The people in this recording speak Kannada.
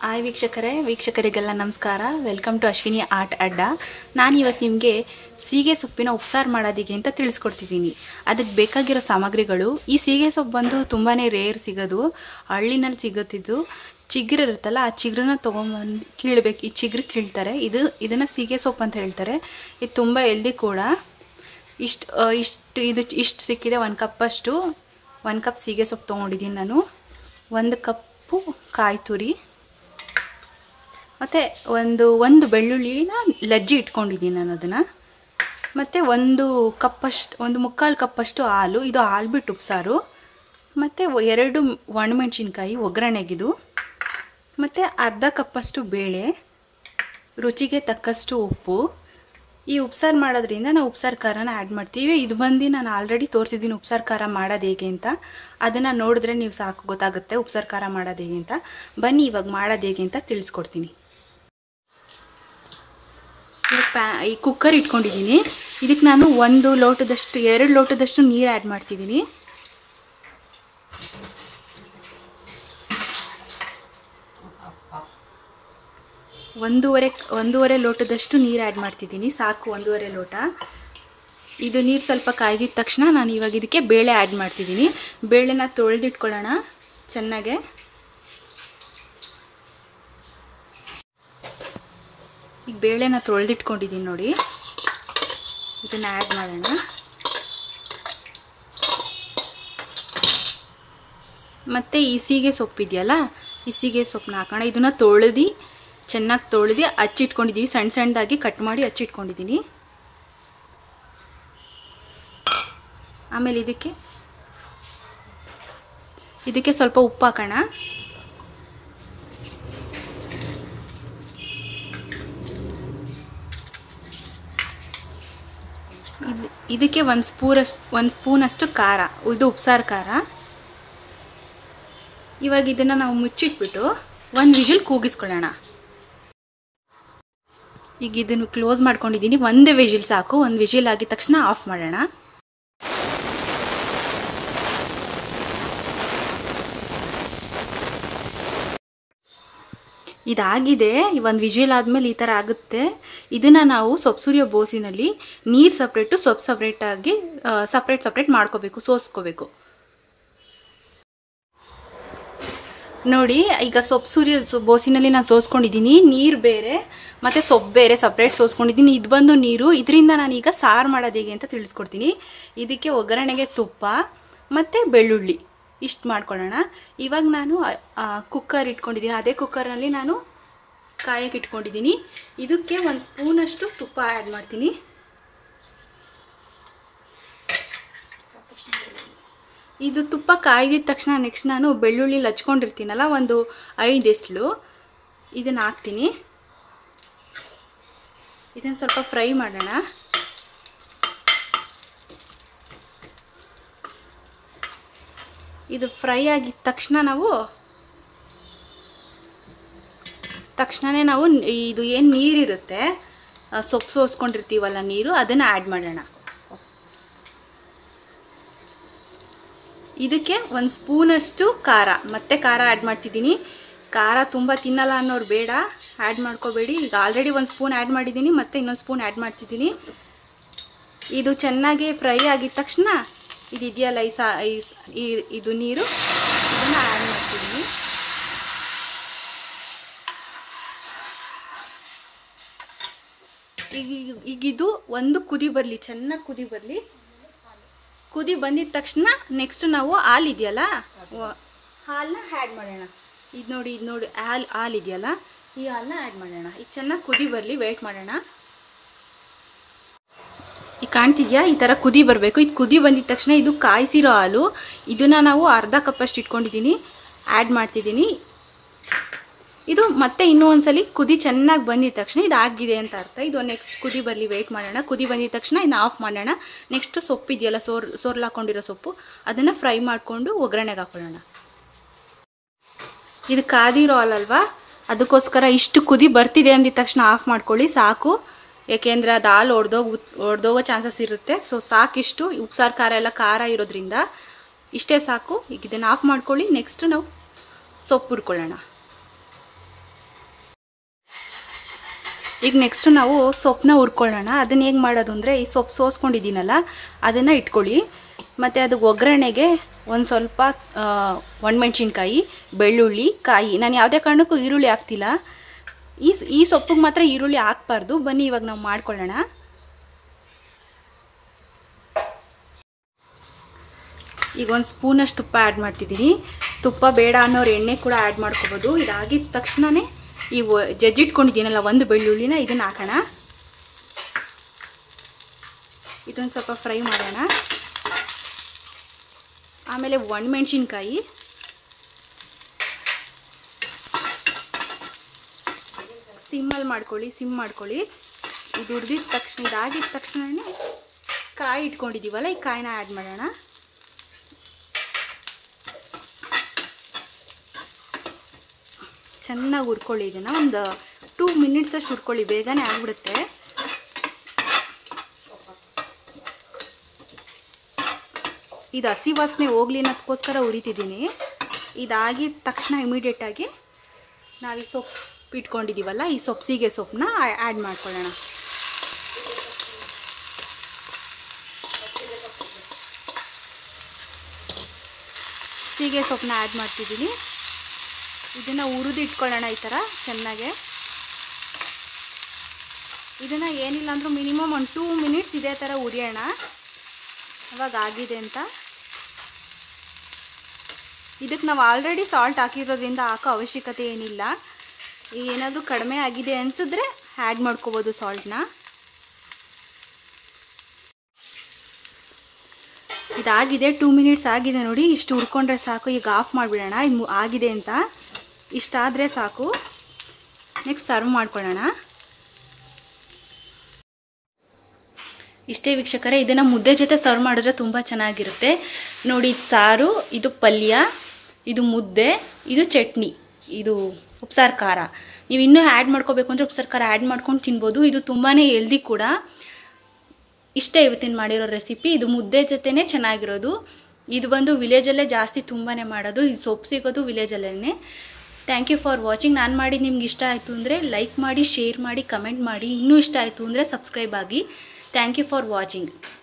ಹಾಯ್ ವೀಕ್ಷಕರೇ ವೀಕ್ಷಕರಿಗೆಲ್ಲ ನಮಸ್ಕಾರ ವೆಲ್ಕಮ್ ಟು ಅಶ್ವಿನಿ ಆರ್ಟ್ ಅಡ್ಡ ನಾನು ಇವತ್ತು ನಿಮಗೆ ಸೀಗೆ ಸೊಪ್ಪಿನ ಉಪ್ಸಾರು ಮಾಡೋದಿಗೆ ಅಂತ ತಿಳಿಸ್ಕೊಡ್ತಿದ್ದೀನಿ ಅದಕ್ಕೆ ಬೇಕಾಗಿರೋ ಸಾಮಗ್ರಿಗಳು ಈ ಸೀಗೆ ಸೊಪ್ಪು ಬಂದು ತುಂಬಾ ರೇರ್ ಸಿಗೋದು ಹಳ್ಳಿನಲ್ಲಿ ಸಿಗುತ್ತಿದ್ದು ಚಿಗ್ರು ಇರುತ್ತಲ್ಲ ಆ ಚಿಗ್ರನ್ನ ತೊಗೊಂಬಂದು ಕೀಳ್ಬೇಕು ಈ ಚಿಗ್ರು ಕೀಳ್ತಾರೆ ಇದು ಇದನ್ನು ಸೀಗೆ ಸೊಪ್ಪು ಅಂತ ಹೇಳ್ತಾರೆ ಇದು ತುಂಬ ಎಲ್ದಿ ಕೂಡ ಇಷ್ಟು ಇಷ್ಟು ಇದು ಇಷ್ಟು ಸಿಕ್ಕಿದೆ ಒಂದು ಕಪ್ಪಷ್ಟು ಒಂದು ಕಪ್ ಸೀಗೆ ಸೊಪ್ಪು ತೊಗೊಂಡಿದ್ದೀನಿ ನಾನು ಒಂದು ಕಪ್ಪು ಕಾಯಿ ತುರಿ ಮತ್ತು ಒಂದು ಒಂದು ಬೆಳ್ಳುಳ್ಳಿನ ಲಜ್ಜಿ ಇಟ್ಕೊಂಡಿದ್ದೀನಿ ನಾನು ಅದನ್ನು ಮತ್ತು ಒಂದು ಕಪ್ಪಷ್ಟು ಒಂದು ಮುಕ್ಕಾಲು ಕಪ್ಪಷ್ಟು ಹಾಲು ಇದು ಹಾಲು ಬಿಟ್ಟು ಉಪ್ಸಾರು ಮತ್ತು ಎರಡು ಒಣಮೆಣ್ಸಿನ್ಕಾಯಿ ಒಗ್ಗರಣೆಗಿದು ಮತ್ತು ಅರ್ಧ ಕಪ್ಪಷ್ಟು ಬೇಳೆ ರುಚಿಗೆ ತಕ್ಕಷ್ಟು ಉಪ್ಪು ಈ ಉಪ್ಸಾರು ಮಾಡೋದ್ರಿಂದ ನಾವು ಉಪ್ಸಾರು ಖಾರನ ಆ್ಯಡ್ ಮಾಡ್ತೀವಿ ಇದು ಬಂದು ನಾನು ಆಲ್ರೆಡಿ ತೋರಿಸಿದ್ದೀನಿ ಉಪ್ಸಾರು ಖಾರ ಮಾಡೋದು ಹೇಗೆ ಅಂತ ಅದನ್ನು ನೋಡಿದ್ರೆ ನೀವು ಸಾಕು ಗೊತ್ತಾಗುತ್ತೆ ಉಪ್ಸಾರು ಖಾರ ಮಾಡೋದು ಹೇಗೆ ಅಂತ ಬನ್ನಿ ಇವಾಗ ಮಾಡೋದು ಹೇಗೆ ಅಂತ ತಿಳಿಸ್ಕೊಡ್ತೀನಿ ಇವಾಗ ಪ್ಯಾ ಈ ಕುಕ್ಕರ್ ಇಟ್ಕೊಂಡಿದ್ದೀನಿ ಇದಕ್ಕೆ ನಾನು ಒಂದು ಲೋಟದಷ್ಟು ಎರಡು ಲೋಟದಷ್ಟು ನೀರು ಆ್ಯಡ್ ಮಾಡ್ತಿದ್ದೀನಿ ಒಂದೂವರೆ ಒಂದೂವರೆ ಲೋಟದಷ್ಟು ನೀರು ಆ್ಯಡ್ ಮಾಡ್ತಿದ್ದೀನಿ ಸಾಕು ಒಂದೂವರೆ ಲೋಟ ಇದು ನೀರು ಸ್ವಲ್ಪ ಕಾಯ್ದಿದ ತಕ್ಷಣ ನಾನು ಇವಾಗ ಇದಕ್ಕೆ ಬೇಳೆ ಆ್ಯಡ್ ಮಾಡ್ತಿದ್ದೀನಿ ಬೇಳೆನ ತೊಳೆದಿಟ್ಕೊಳ್ಳೋಣ ಚೆನ್ನಾಗೆ ಈಗ ಬೇಳೆನ ತೊಳೆದಿಟ್ಕೊಂಡಿದ್ದೀನಿ ನೋಡಿ ಇದನ್ನು ಆ್ಯಡ್ ಮಾಡೋಣ ಮತ್ತು ಈ ಸೀಗೆ ಸೊಪ್ಪಿದೆಯಲ್ಲ ಈ ಸೀಗೆ ಸೊಪ್ಪನ್ನ ಹಾಕೋಣ ಇದನ್ನು ತೊಳೆದು ಚೆನ್ನಾಗಿ ತೊಳೆದು ಹಚ್ಚಿಟ್ಕೊಂಡಿದ್ದೀವಿ ಸಣ್ಣ ಸಣ್ಣದಾಗಿ ಕಟ್ ಮಾಡಿ ಹಚ್ಚಿಟ್ಕೊಂಡಿದ್ದೀನಿ ಆಮೇಲೆ ಇದಕ್ಕೆ ಇದಕ್ಕೆ ಸ್ವಲ್ಪ ಉಪ್ಪು ಹಾಕೋಣ ಇದು ಇದಕ್ಕೆ ಒಂದು ಸ್ಪೂರಷ್ಟು ಒಂದು ಸ್ಪೂನಷ್ಟು ಖಾರ ಇದು ಉಪ್ಸಾರು ಖಾರ ಇವಾಗ ಇದನ್ನು ನಾವು ಮುಚ್ಚಿಟ್ಬಿಟ್ಟು ಒಂದು ವಿಜಿಲ್ ಕೂಗಿಸ್ಕೊಳ್ಳೋಣ ಈಗ ಇದನ್ನು ಕ್ಲೋಸ್ ಮಾಡ್ಕೊಂಡಿದ್ದೀನಿ ಒಂದೇ ವಿಜಿಲ್ ಸಾಕು ಒಂದು ವಿಜಿಲ್ ಆಗಿದ ತಕ್ಷಣ ಆಫ್ ಮಾಡೋಣ ಇದಾಗಿದೆ ಒಂದು ವಿಜುವಲ್ ಆದಮೇಲೆ ಈ ಥರ ಆಗುತ್ತೆ ಇದನ್ನು ನಾವು ಸೊಪ್ಪು ಸುರಿಯೋ ಬೋಸಿನಲ್ಲಿ ನೀರು ಸಪ್ರೇಟು ಸೊಪ್ಪು ಸಪ್ರೇಟಾಗಿ ಸಪ್ರೇಟ್ ಸಪ್ರೇಟ್ ಮಾಡ್ಕೋಬೇಕು ಸೋಸ್ಕೋಬೇಕು ನೋಡಿ ಈಗ ಸೊಪ್ಪು ಸುರಿಯೋ ಬೋಸಿನಲ್ಲಿ ನಾನು ಸೋಸ್ಕೊಂಡಿದ್ದೀನಿ ನೀರು ಬೇರೆ ಮತ್ತು ಸೊಪ್ಪು ಬೇರೆ ಸಪ್ರೇಟ್ ಸೋಸ್ಕೊಂಡಿದ್ದೀನಿ ಇದು ಬಂದು ನೀರು ಇದರಿಂದ ನಾನೀಗ ಸಾರು ಮಾಡೋದು ಹೇಗೆ ಅಂತ ತಿಳಿಸ್ಕೊಡ್ತೀನಿ ಇದಕ್ಕೆ ಒಗ್ಗರಣೆಗೆ ತುಪ್ಪ ಮತ್ತು ಬೆಳ್ಳುಳ್ಳಿ ಇಷ್ಟು ಮಾಡ್ಕೊಳ್ಳೋಣ ಇವಾಗ ನಾನು ಕುಕ್ಕರ್ ಇಟ್ಕೊಂಡಿದ್ದೀನಿ ಅದೇ ಕುಕ್ಕರ್ನಲ್ಲಿ ನಾನು ಕಾಯಕ್ಕೆ ಇಟ್ಕೊಂಡಿದ್ದೀನಿ ಇದಕ್ಕೆ ಒಂದು ಸ್ಪೂನಷ್ಟು ತುಪ್ಪ ಆ್ಯಡ್ ಮಾಡ್ತೀನಿ ಇದು ತುಪ್ಪ ಕಾಯ್ದಿದ ತಕ್ಷಣ ನೆಕ್ಸ್ಟ್ ನಾನು ಬೆಳ್ಳುಳ್ಳಿ ಲಚ್ಕೊಂಡಿರ್ತೀನಲ್ಲ ಒಂದು ಐದು ಎಸ್ಲು ಇದನ್ನು ಹಾಕ್ತೀನಿ ಇದನ್ನು ಸ್ವಲ್ಪ ಫ್ರೈ ಮಾಡೋಣ ಇದು ಫ್ರೈ ಆಗಿದ ತಕ್ಷಣ ನಾವು ತಕ್ಷಣವೇ ನಾವು ಇದು ಏನು ನೀರಿರುತ್ತೆ ಸೊಪ್ಪು ಸೋಸ್ಕೊಂಡಿರ್ತೀವಲ್ಲ ನೀರು ಅದನ್ನು ಆ್ಯಡ್ ಮಾಡೋಣ ಇದಕ್ಕೆ ಒಂದು ಸ್ಪೂನಷ್ಟು ಖಾರ ಮತ್ತೆ ಖಾರ ಆ್ಯಡ್ ಮಾಡ್ತಿದ್ದೀನಿ ಖಾರ ತುಂಬ ತಿನ್ನಲ್ಲ ಅನ್ನೋರು ಬೇಡ ಆ್ಯಡ್ ಮಾಡ್ಕೋಬೇಡಿ ಈಗ ಆಲ್ರೆಡಿ ಒಂದು ಸ್ಪೂನ್ ಆ್ಯಡ್ ಮಾಡಿದ್ದೀನಿ ಮತ್ತೆ ಇನ್ನೊಂದು ಸ್ಪೂನ್ ಆ್ಯಡ್ ಮಾಡ್ತಿದ್ದೀನಿ ಇದು ಚೆನ್ನಾಗಿ ಫ್ರೈ ಆಗಿದ ತಕ್ಷಣ ಇದು ಇದೆಯಲ್ಲ ಈ ಸಾ ಈ ಇದು ನೀರು ಇದನ್ನು ಆ್ಯಡ್ ಮಾಡ್ತಿದ್ದೀನಿ ಈಗ ಈಗ ಇದು ಒಂದು ಕುದಿ ಬರಲಿ ಚೆನ್ನಾಗಿ ಕುದಿ ಬರಲಿ ಕುದಿ ಬಂದಿದ ತಕ್ಷಣ ನೆಕ್ಸ್ಟ್ ನಾವು ಹಾಲು ಇದೆಯಲ್ಲ ಹಾಲನ್ನ ಆ್ಯಡ್ ಮಾಡೋಣ ಇದು ನೋಡಿ ಇದು ನೋಡಿ ಹಾಲು ಹಾಲು ಇದೆಯಲ್ಲ ಈ ಹಾಲನ್ನ ಆ್ಯಡ್ ಮಾಡೋಣ ಈಗ ಚೆನ್ನಾಗಿ ಕುದಿ ಬರಲಿ ವೆಯ್ಟ್ ಮಾಡೋಣ ಈಗ ಕಾಣ್ತಿದ್ಯಾ ಈ ಥರ ಕುದಿ ಬರಬೇಕು ಇದು ಕುದಿ ಬಂದಿದ ತಕ್ಷಣ ಇದು ಕಾಯಿಸಿರೋ ಹಾಲು ಇದನ್ನು ನಾವು ಅರ್ಧ ಕಪ್ಪಷ್ಟು ಇಟ್ಕೊಂಡಿದ್ದೀನಿ ಆ್ಯಡ್ ಮಾಡ್ತಿದ್ದೀನಿ ಇದು ಮತ್ತೆ ಇನ್ನೂ ಒಂದ್ಸಲಿ ಕುದಿ ಚೆನ್ನಾಗಿ ಬಂದಿದ ತಕ್ಷಣ ಇದು ಆಗಿದೆ ಅಂತ ಅರ್ಥ ಇದು ನೆಕ್ಸ್ಟ್ ಕುದಿ ಬರಲಿ ವೆಯ್ಟ್ ಮಾಡೋಣ ಕುದಿ ಬಂದಿದ ತಕ್ಷಣ ಇದನ್ನ ಆಫ್ ಮಾಡೋಣ ನೆಕ್ಸ್ಟ್ ಸೊಪ್ಪು ಇದೆಯಲ್ಲ ಸೋರ್ ಸೋರ್ಲಾಕೊಂಡಿರೋ ಸೊಪ್ಪು ಅದನ್ನು ಫ್ರೈ ಮಾಡಿಕೊಂಡು ಒಗ್ಗರಣೆಗೆ ಹಾಕೊಳ್ಳೋಣ ಇದು ಕಾದಿರೋ ಹಾಲಲ್ವಾ ಅದಕ್ಕೋಸ್ಕರ ಇಷ್ಟು ಕುದಿ ಬರ್ತಿದೆ ಅಂದಿದ ತಕ್ಷಣ ಆಫ್ ಮಾಡ್ಕೊಳ್ಳಿ ಸಾಕು ಏಕೆಂದರೆ ಅದು ಹಾಲು ಒಡೆದೋಗಿ ಒಡೆದೋಗೋ ಚಾನ್ಸಸ್ ಇರುತ್ತೆ ಸೊ ಸಾಕಿಷ್ಟು ಉಪ್ಸಾರು ಖಾರ ಎಲ್ಲ ಖಾರ ಇರೋದ್ರಿಂದ ಇಷ್ಟೇ ಸಾಕು ಈಗ ಇದನ್ನು ಆಫ್ ಮಾಡ್ಕೊಳ್ಳಿ ನೆಕ್ಸ್ಟ್ ನಾವು ಸೊಪ್ಪು ಹುರ್ಕೊಳ್ಳೋಣ ಈಗ ನೆಕ್ಸ್ಟ್ ನಾವು ಸೊಪ್ಪನ್ನ ಹುರ್ಕೊಳ್ಳೋಣ ಅದನ್ನ ಹೇಗೆ ಮಾಡೋದು ಅಂದರೆ ಈ ಸೊಪ್ಪು ಸೋಸ್ಕೊಂಡಿದ್ದೀನಲ್ಲ ಅದನ್ನು ಇಟ್ಕೊಳ್ಳಿ ಮತ್ತು ಅದು ಒಗ್ಗರಣೆಗೆ ಒಂದು ಸ್ವಲ್ಪ ಒಣಮೆಣ್ಸಿನ್ಕಾಯಿ ಬೆಳ್ಳುಳ್ಳಿ ಕಾಯಿ ನಾನು ಯಾವುದೇ ಕಾರಣಕ್ಕೂ ಈರುಳ್ಳಿ ಹಾಕ್ತಿಲ್ಲ ಈ ಸ್- ಈ ಸೊಪ್ಪಿಗೆ ಮಾತ್ರ ಈರುಳ್ಳಿ ಹಾಕ್ಬಾರ್ದು ಬನ್ನಿ ಇವಾಗ ನಾವು ಮಾಡ್ಕೊಳ್ಳೋಣ ಈಗ ಒಂದು ಸ್ಪೂನಷ್ಟು ತುಪ್ಪ ಆ್ಯಡ್ ಮಾಡ್ತಿದ್ದೀನಿ ತುಪ್ಪ ಬೇಡ ಅನ್ನೋರು ಎಣ್ಣೆ ಕೂಡ ಆ್ಯಡ್ ಮಾಡ್ಕೋಬೋದು ಇದಾಗಿದ ತಕ್ಷಣವೇ ಈ ಒ- ಜಜ್ಜಿಟ್ಕೊಂಡಿದ್ದೀನಲ್ಲ ಒಂದು ಬೆಳ್ಳುಳ್ಳಿನ ಇದನ್ನು ಹಾಕೋಣ ಇದೊಂದು ಸ್ವಲ್ಪ ಫ್ರೈ ಮಾಡೋಣ ಆಮೇಲೆ ಒಣಮೆಣ್ಸಿನ್ಕಾಯಿ ಸಿಮ್ಮಲ್ಲಿ ಮಾಡ್ಕೊಳ್ಳಿ ಸಿಮ್ ಮಾಡ್ಕೊಳ್ಳಿ ಇದು ಹುರಿದಿದ ತಕ್ಷಣ ಇದಾಗಿದ ತಕ್ಷಣವೇ ಕಾಯಿ ಇಟ್ಕೊಂಡಿದ್ದೀವಲ್ಲ ಈ ಕಾಯಿನ ಆ್ಯಡ್ ಮಾಡೋಣ ಚೆನ್ನಾಗಿ ಹುರ್ಕೊಳ್ಳಿ ಇದನ್ನು ಒಂದು ಟೂ ಮಿನಿಟ್ಸ್ ಅಷ್ಟು ಹುರ್ಕೊಳ್ಳಿ ಬೇಗನೆ ಆಗಿಬಿಡುತ್ತೆ ಇದು ಹಸಿ ವಾಸನೆ ಹೋಗ್ಲಿ ಅನ್ನೋದಕ್ಕೋಸ್ಕರ ಉರಿತಿದ್ದೀನಿ ಇದಾಗಿದ ತಕ್ಷಣ ಇಮಿಡಿಯೇಟಾಗಿ ನಾವು ಈ ಸೊಪ್ಪು ಇಟ್ಕೊಂಡಿದ್ದೀವಲ್ಲ ಈ ಸೊಪ್ಸಿಗೆ ಸೊಪ್ಪನ್ನ ಆ್ಯಡ್ ಮಾಡ್ಕೊಳ್ಳೋಣ ಸೀಗೆ ಸೊಪ್ಪನ್ನ ಆ್ಯಡ್ ಮಾಡ್ತಿದ್ದೀನಿ ಇದನ್ನು ಹುರಿದು ಇಟ್ಕೊಳ್ಳೋಣ ಈ ಥರ ಚೆನ್ನಾಗೆ ಇದನ್ನು ಏನಿಲ್ಲ ಅಂದರೂ ಮಿನಿಮಮ್ ಒಂದು ಟೂ ಮಿನಿಟ್ಸ್ ಇದೇ ಥರ ಉರಿಯೋಣ ಅವಾಗ ಆಗಿದೆ ಅಂತ ಇದಕ್ಕೆ ನಾವು ಆಲ್ರೆಡಿ ಸಾಲ್ಟ್ ಹಾಕಿರೋದ್ರಿಂದ ಹಾಕೋ ಅವಶ್ಯಕತೆ ಏನಿಲ್ಲ ಏನಾದರೂ ಕಡಿಮೆ ಆಗಿದೆ ಅನಿಸಿದ್ರೆ ಆ್ಯಡ್ ಮಾಡ್ಕೋಬೋದು ಸಾಲ್ಟ್ನ ಇದಾಗಿದೆ ಟೂ ಮಿನಿಟ್ಸ್ ಆಗಿದೆ ನೋಡಿ ಇಷ್ಟು ಹುರ್ಕೊಂಡ್ರೆ ಸಾಕು ಈಗ ಆಫ್ ಮಾಡಿಬಿಡೋಣ ಇದು ಮು- ಆಗಿದೆ ಅಂತ ಇಷ್ಟಾದರೆ ಸಾಕು ನೆಕ್ಸ್ಟ್ ಸರ್ವ್ ಮಾಡ್ಕೊಳ್ಳೋಣ ಇಷ್ಟೇ ವೀಕ್ಷಕರೇ ಇದನ್ನು ಮುದ್ದೆ ಜೊತೆ ಸರ್ವ್ ಮಾಡಿದ್ರೆ ತುಂಬ ಚೆನ್ನಾಗಿರುತ್ತೆ ನೋಡಿ ಇದು ಸಾರು ಇದು ಪಲ್ಯ ಇದು ಮುದ್ದೆ ಇದು ಚಟ್ನಿ ಇದು ಉಪ್ಸಾರು ಖಾರ ನೀವು ಇನ್ನೂ ಆ್ಯಡ್ ಮಾಡ್ಕೋಬೇಕು ಅಂದರೆ ಉಪ್ಸಾರು ಖಾರ ಆ್ಯಡ್ ಮಾಡ್ಕೊಂಡು ತಿನ್ಬೋದು ಇದು ತುಂಬಾ ಹೆಲ್ದಿ ಕೂಡ ಇಷ್ಟೇ ಇವತ್ತಿನ ಮಾಡಿರೋ ರೆಸಿಪಿ ಇದು ಮುದ್ದೆ ಜೊತೆನೇ ಚೆನ್ನಾಗಿರೋದು ಇದು ಬಂದು ವಿಲೇಜಲ್ಲೇ ಜಾಸ್ತಿ ತುಂಬಾ ಮಾಡೋದು ಇದು ಸೊಪ್ಪು ಸಿಗೋದು ವಿಲೇಜಲ್ಲೇ ಥ್ಯಾಂಕ್ ಯು ಫಾರ್ ವಾಚಿಂಗ್ ನಾನು ಮಾಡಿ ನಿಮ್ಗೆ ಇಷ್ಟ ಆಯಿತು ಅಂದರೆ ಲೈಕ್ ಮಾಡಿ ಶೇರ್ ಮಾಡಿ ಕಮೆಂಟ್ ಮಾಡಿ ಇನ್ನೂ ಇಷ್ಟ ಆಯಿತು ಅಂದರೆ ಸಬ್ಸ್ಕ್ರೈಬ್ ಆಗಿ ಥ್ಯಾಂಕ್ ಯು ಫಾರ್ ವಾಚಿಂಗ್